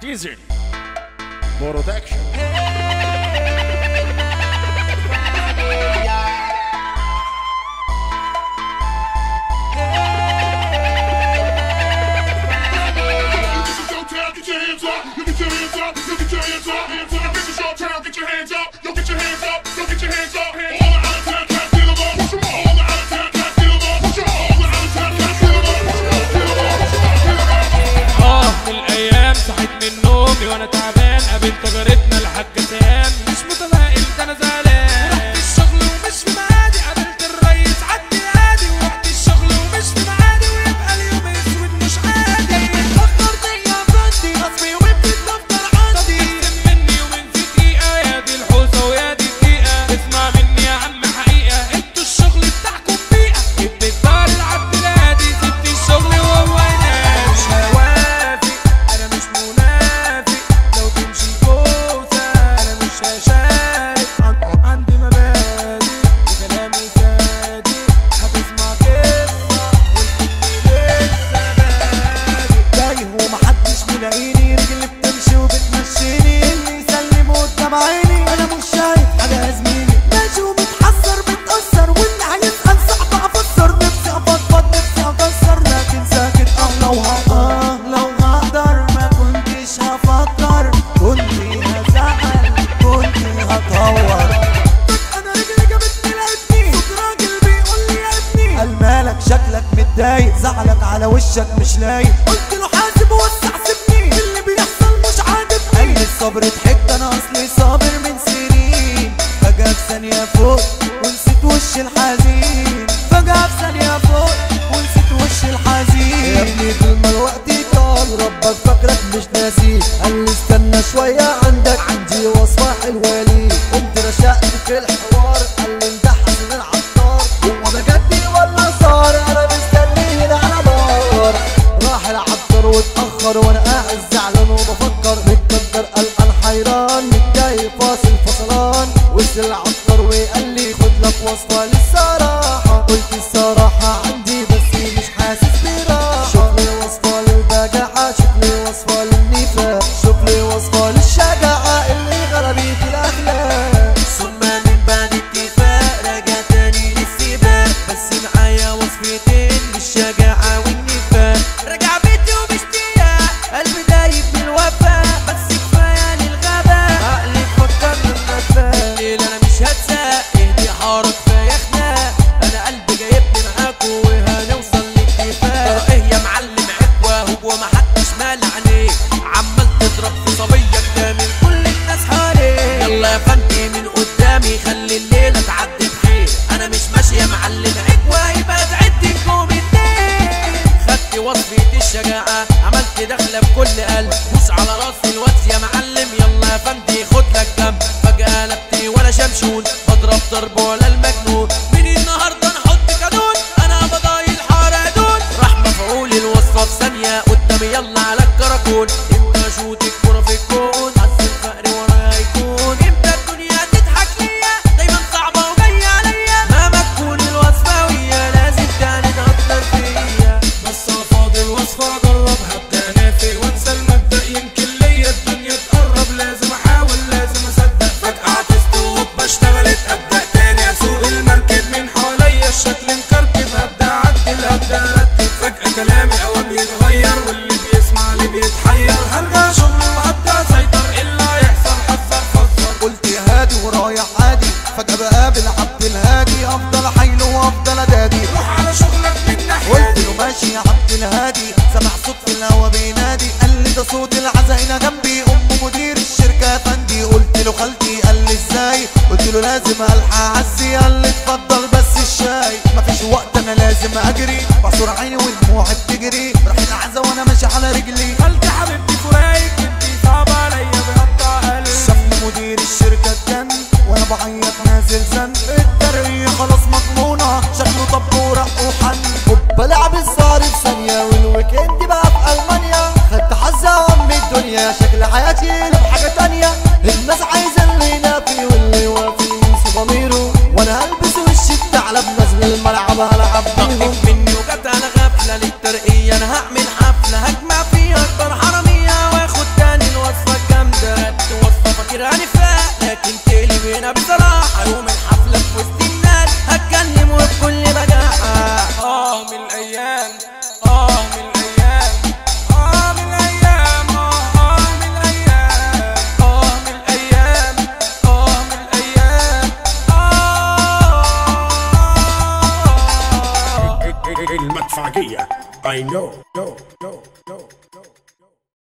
ديزل برودكشن This is your town, get your hands up. You get your hands up. You get your hands up. Hands up. This is your town, get your hands up. Yo, get your hands up. Yo, get your hands up. Hands All the out of town cats, get 'em up. Push 'em up. All the out of town cats, get 'em up. Push 'em up. All the out of town cats, get 'em up. Push 'em up. Get 'em up. Push 'em up. Get 'em up. اه من الايام صحيت من نومي وانا تعبان قابلت جارتنا الحاجة سام مش متفائل ده انا زعلان رحت الشغل ومش في ميعادي قابلت الريس عدي عادي ورحت الشغل ومش في ميعادي ويبقى اليوم اسود مش عادي فكرت يا فندي غصبي وابني الدفتر عندي طب مني ومن في دقيقة يا دي الحوسة ويا دي الدقيقة اسمع مني يا عم حقيقة انتوا الشغل بتاعكم بيئة جبت الدار العبد الهادي سبت الشغل وهو ينام مش هوافق انا مش منافق لو تمشي كوسة انا مش هشارك عن- عندي مبادئ وكلامي صادق هتسمع قصة والكل لسه بادئ تايه ومحدش ملاقيني رجلي بتمشي وبتمشيني اللي يسلم قدام عيني انا مش شايف حاجه يا زميلي ماشي ومتحسر متأثر واللي هيسأل صعب افسر نفسي افضفض نفسي اكسر لكن ساكت اه لو هقدر لو هقدر ما كنتش هفكر كنت هزعل كنت هتهور انا رجلي جابتني لقيتني صوت راجل بيقول لي يا ابني قال مالك شكلك متضايق زعلك على وشك مش لايق قلت له حاسب وسع سيبني اللي بيحصل مش عاجبني قال لي الصبر ضحكت انا اصلي صابر من سنين فجأة في ثانية فوق ونسيت وش الحزين فجأة في ثانية فوق ونسيت وش الحزين يا ابني طول ما الوقت طال ربك فاكرك مش ناسي قال لي استنى شوية عندك عندي وصفة حلوة ليك قمت رشقت في الحوار قال لي انت حسن العطار هو ده جدي ولا صار انا مستني هنا على نار راح العطار واتأخر وانا قاعد زعلان وبفكر متقدر قلقان حيران متضايق فاصل فصلان وصل العطار وقال لي خد لك وصفة للصراحة قلت الصراحة عندي بس مش حاسس براحة شوف لي وصفة للبجاعة شوف لي وصفة للنفاق شوف لي وصفة للشجاعة اللي غربي في الأخلاق ثم من بعد اتفاق رجع تاني للسباق بس معايا وصفتين للشجاعة والنفاق رجع بيتي وباشتياق قلبي دايب من الوفاء بس كفاية للغباء عقلي فكر للنفاق الليل انا مش هتساق اهدي حارة كفاية خناق انا قلبي جايبني معاكوا وهنوصل لاتفاق ايه يا معلم عكوة هو ما حدش مال عليك عمال تضرب في صبية كامل كل الناس حواليك يلا يا فندي من قدامي خلي الليلة تعدي بخير انا مش ماشي يا معلم عكوة يبقى تعدي نجوم الدين خدت وصفة الشجاعة عملت دخلة بكل قلب بوس على راسي الواد يا معلم يلا يا فندي خد لك جنب فجأة قلبتني ولا شمشون بضرب ضرب ولا المجنون من النهارده نحط قانون انا بضايل حرادون راح مفعول الوصفة في ثانية قدامي يلا على الكراكون امتى اشوط الكرة في الكون حس الفقر ورايا هيكون امتى الدنيا تضحك ليا دايما صعبة وجاية عليا مهما تكون الوصفة ويا لازم تاني تأثر فيا بس أنا فاضل وصفة اجربها ابدا انافق وانسى المبدأ يمكن ليا الدنيا تقرب لازم احاول لازم اصدق فجأة تستوب اشتغلت ابدا تاني اسوق المركب من حواليا الشكل مكركب ابدا اعدل ابدا ارتب فجأة كلامي اوام يتغير واللي بيسمع اللي بيتحير هرجع شغل وابدا اسيطر الا يحصل حذر فزر قلت يا هادي ورايح عادي فجأة بقابل عبد الهادي افضل حيل وافضل ادادي روح على شغلك من ناحية قلت له ماشي يا عبد الهادي سمع صوت في الهوا بينادي قال لي ده صوت العزا هنا جنبي ام مدير الشركه فندي قلت له خالتي قال لي ازاي قلت له لازم الحق اعزي قال لي اتفضل بس الشاي مفيش وقت انا لازم اجري بعصر عيني ودموعي بتجري راح العزا وانا ماشي على رجلي خالتي حبيبتي فرايك انتي صعبة عليا بقطع قلبي شافني مدير الشركة اتجن وانا بعيط نازل زن الترقية خلاص مضمونة شكله طب ورق وحن بلعب الزهر في ثانية والويكند بقى في ألمانيا خدت حزة وأم الدنيا شكل حياتي له حاجة تانية الناس عايزة اللي ينافي واللي يوافي ينسى ضميره وانا هلبس وش الثعلب نازل الملعب هلعب بيهم ضحك مني وجت على غفلة للترقية انا هعمل حفلة هجمع فيها اكبر حرامية واخد تاني الوقت I know, no, no.